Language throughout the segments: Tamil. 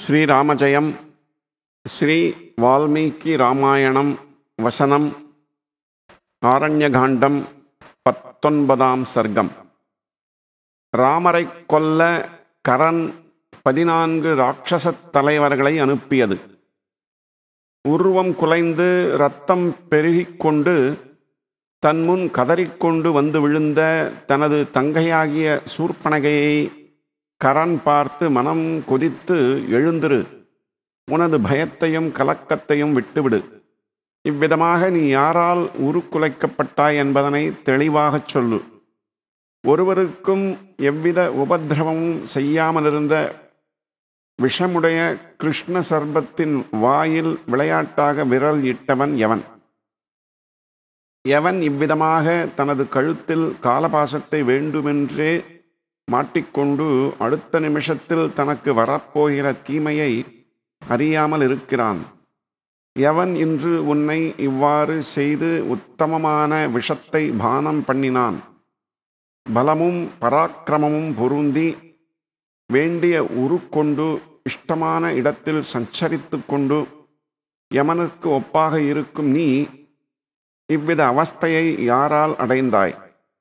ஸ்ரீராமஜெயம் ஸ்ரீ வால்மீகி ராமாயணம் வசனம் ஆரண்யகாண்டம் பத்தொன்பதாம் சர்க்கம் ராமரைக் கொல்ல கரன் பதினான்கு ராட்சசத் தலைவர்களை அனுப்பியது உருவம் குலைந்து இரத்தம் பெருகிக் கொண்டு தன்முன் கதறிக்கொண்டு வந்து விழுந்த தனது தங்கையாகிய சூர்ப்பனகையை கரண் பார்த்து மனம் கொதித்து எழுந்திரு உனது பயத்தையும் கலக்கத்தையும் விட்டுவிடு இவ்விதமாக நீ யாரால் உருக்குலைக்கப்பட்டாய் என்பதனை தெளிவாகச் சொல்லு ஒருவருக்கும் எவ்வித உபதிரவமும் செய்யாமலிருந்த விஷமுடைய கிருஷ்ண சர்பத்தின் வாயில் விளையாட்டாக விரல் இட்டவன் எவன் எவன் இவ்விதமாக தனது கழுத்தில் காலபாசத்தை வேண்டுமென்றே மாட்டிக்கொண்டு அடுத்த நிமிஷத்தில் தனக்கு வரப்போகிற தீமையை அறியாமல் இருக்கிறான் எவன் இன்று உன்னை இவ்வாறு செய்து உத்தமமான விஷத்தை பானம் பண்ணினான் பலமும் பராக்கிரமமும் பொருந்தி வேண்டிய உருக்கொண்டு இஷ்டமான இடத்தில் சஞ்சரித்து கொண்டு யமனுக்கு ஒப்பாக இருக்கும் நீ இவ்வித அவஸ்தையை யாரால் அடைந்தாய்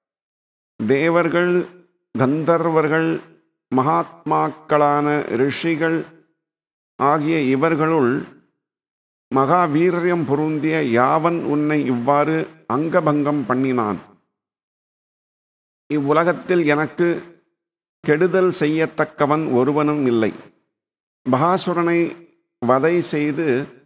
தேவர்கள் கந்தர்வர்கள் மகாத்மாக்களான ரிஷிகள் ஆகிய இவர்களுள் மகாவீரியம் பொருந்திய யாவன் உன்னை இவ்வாறு அங்கபங்கம் பண்ணினான் இவ்வுலகத்தில் எனக்கு கெடுதல் செய்யத்தக்கவன் ஒருவனும் இல்லை பகாசுரனை வதை செய்து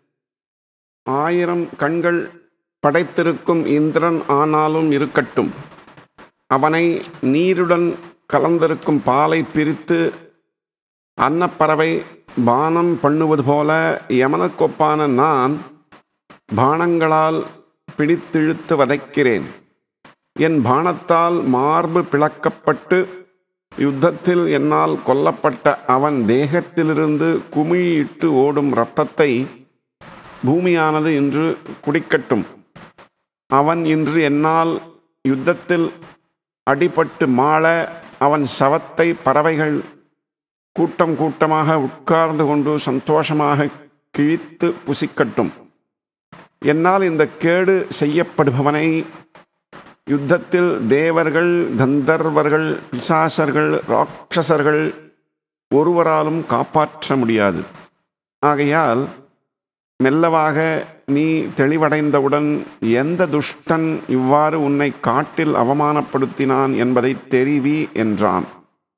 ஆயிரம் கண்கள் படைத்திருக்கும் இந்திரன் ஆனாலும் இருக்கட்டும் அவனை நீருடன் கலந்திருக்கும் பாலை பிரித்து அன்னப்பறவை பானம் பண்ணுவது போல யமனுக்கொப்பான நான் பானங்களால் பிடித்திழுத்து வதைக்கிறேன் என் பானத்தால் மார்பு பிளக்கப்பட்டு யுத்தத்தில் என்னால் கொல்லப்பட்ட அவன் தேகத்திலிருந்து குமிழியிட்டு ஓடும் இரத்தத்தை பூமியானது இன்று குடிக்கட்டும் அவன் இன்று என்னால் யுத்தத்தில் அடிபட்டு மாள அவன் சவத்தை பறவைகள் கூட்டம் கூட்டமாக உட்கார்ந்து கொண்டு சந்தோஷமாக கிழித்து புசிக்கட்டும் என்னால் இந்த கேடு செய்யப்படுபவனை யுத்தத்தில் தேவர்கள் கந்தர்வர்கள் பிசாசர்கள் ராட்சசர்கள் ஒருவராலும் காப்பாற்ற முடியாது ஆகையால் மெல்லவாக நீ தெளிவடைந்தவுடன் எந்த துஷ்டன் இவ்வாறு உன்னை காட்டில் அவமானப்படுத்தினான் என்பதை தெரிவி என்றான்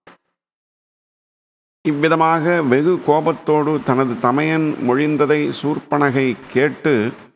இவ்விதமாக வெகு கோபத்தோடு தனது தமையன் மொழிந்ததை சூர்ப்பனகை கேட்டு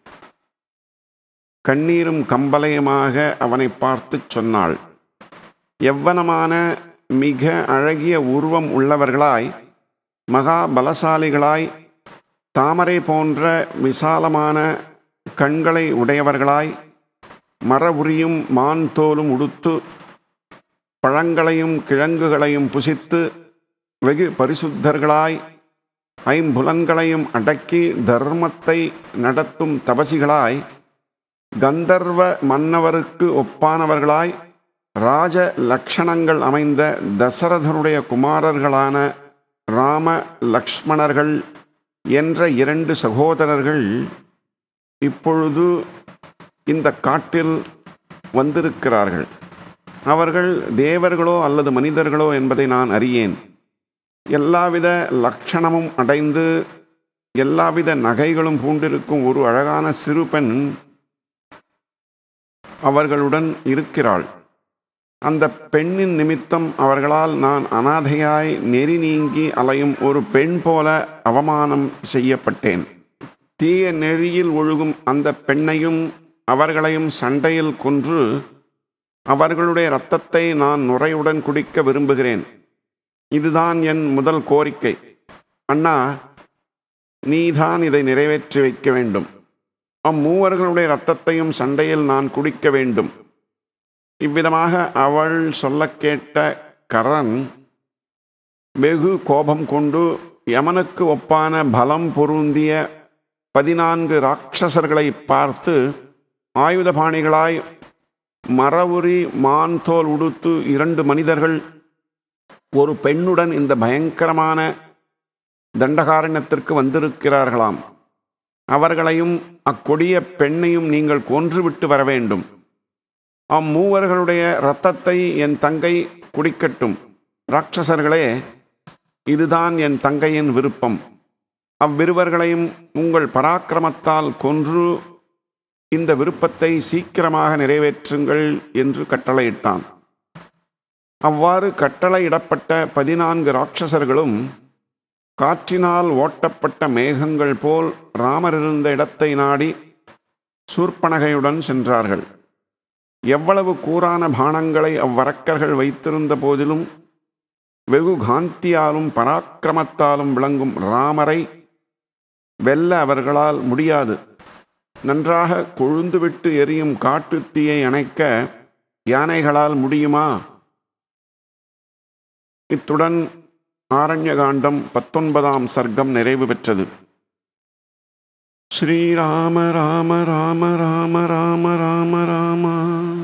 கண்ணீரும் கம்பலையுமாக அவனை பார்த்து சொன்னாள் எவ்வனமான மிக அழகிய உருவம் உள்ளவர்களாய் மகா பலசாலிகளாய் தாமரை போன்ற விசாலமான கண்களை உடையவர்களாய் மர உரியும் மான் தோலும் உடுத்து பழங்களையும் கிழங்குகளையும் புசித்து வெகு பரிசுத்தர்களாய் ஐம்புலன்களையும் அடக்கி தர்மத்தை நடத்தும் தபசிகளாய் கந்தர்வ மன்னவருக்கு ஒப்பானவர்களாய் ராஜ லக்ஷணங்கள் அமைந்த தசரதனுடைய குமாரர்களான ராம லக்ஷ்மணர்கள் என்ற இரண்டு சகோதரர்கள் இப்பொழுது இந்த காட்டில் வந்திருக்கிறார்கள் அவர்கள் தேவர்களோ அல்லது மனிதர்களோ என்பதை நான் அறியேன் எல்லாவித லட்சணமும் அடைந்து எல்லாவித நகைகளும் பூண்டிருக்கும் ஒரு அழகான சிறு பெண் அவர்களுடன் இருக்கிறாள் அந்த பெண்ணின் நிமித்தம் அவர்களால் நான் அனாதையாய் நெறி நீங்கி அலையும் ஒரு பெண் போல அவமானம் செய்யப்பட்டேன் தீய நெறியில் ஒழுகும் அந்த பெண்ணையும் அவர்களையும் சண்டையில் கொன்று அவர்களுடைய இரத்தத்தை நான் நுரையுடன் குடிக்க விரும்புகிறேன் இதுதான் என் முதல் கோரிக்கை அண்ணா நீதான் இதை நிறைவேற்றி வைக்க வேண்டும் அம்மூவர்களுடைய இரத்தத்தையும் சண்டையில் நான் குடிக்க வேண்டும் இவ்விதமாக அவள் சொல்ல கேட்ட கரன் வெகு கோபம் கொண்டு யமனுக்கு ஒப்பான பலம் பொருந்திய பதினான்கு ராட்சசர்களை பார்த்து ஆயுதபாணிகளாய் மரவுரி மான் தோல் உடுத்து இரண்டு மனிதர்கள் ஒரு பெண்ணுடன் இந்த பயங்கரமான தண்டகாரண்யத்திற்கு வந்திருக்கிறார்களாம் அவர்களையும் அக்கொடிய பெண்ணையும் நீங்கள் கொன்றுவிட்டு வர வேண்டும் அம்மூவர்களுடைய இரத்தத்தை என் தங்கை குடிக்கட்டும் ராட்சசர்களே இதுதான் என் தங்கையின் விருப்பம் அவ்விருவர்களையும் உங்கள் பராக்கிரமத்தால் கொன்று இந்த விருப்பத்தை சீக்கிரமாக நிறைவேற்றுங்கள் என்று கட்டளையிட்டான் அவ்வாறு கட்டளையிடப்பட்ட பதினான்கு ராட்சசர்களும் காற்றினால் ஓட்டப்பட்ட மேகங்கள் போல் ராமர் இருந்த இடத்தை நாடி சூர்ப்பனகையுடன் சென்றார்கள் எவ்வளவு கூரான பானங்களை அவ்வரக்கர்கள் வைத்திருந்த போதிலும் வெகு காந்தியாலும் பராக்கிரமத்தாலும் விளங்கும் ராமரை வெல்ல அவர்களால் முடியாது நன்றாக கொழுந்துவிட்டு எரியும் காட்டுத்தீயை அணைக்க யானைகளால் முடியுமா இத்துடன் ஆரண்யகாண்டம் பத்தொன்பதாம் சர்க்கம் நிறைவு பெற்றது ஸ்ரீராம ராம ராம ராம ராம ராம ராம